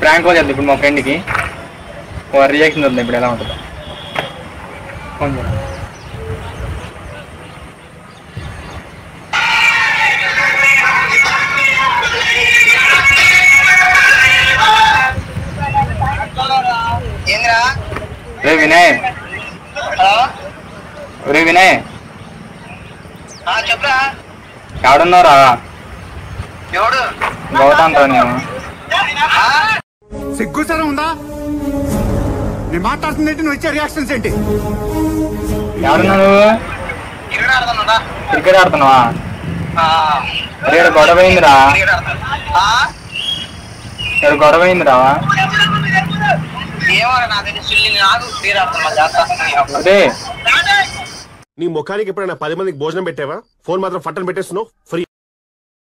Prank call చేద్దాం ఇప్పుడు మా ఫ్రెండ్కి రియాక్షన్ చూద్దాం ఇప్పుడు ఎలా ఉంటుందో ఫోన్ చేద్దాం. ఏంద్రా రే వినయ్ హలో రే వినయ్ ఆ, చెప్పురా ఎవడున్నారా ఎవడు గౌతమ్ రా నేను ఆ? సిగ్గుసరం ఉందా నేను మాట్లాడుతుంది ఏంటి నువ్వు ఇచ్చే రియాక్షన్స్ ఏంటి ఎవడున్నా నువ్వు క్రికెట్ ఆడుతున్నాడా క్రికెట్ ఆడుతున్నావా ఆ, రే ఈడ గొడవ అయిందిరా క్రికెట్ ఆడుతున్నా. ఆ? ఇక్కడ గొడవ అయిందిరా ఏమో నాకు తెలిసి చిల్లి నాకు క్రికెట్ ఆడుతున్నా జాగ్రత్త అదే నీ ముఖానికి ఎప్పుడైనా పది మందికి భోజనం పెట్టావా ఫోన్ మాత్రం ఫట్టను పెట్టేస్తున్నావు ఫ్రీ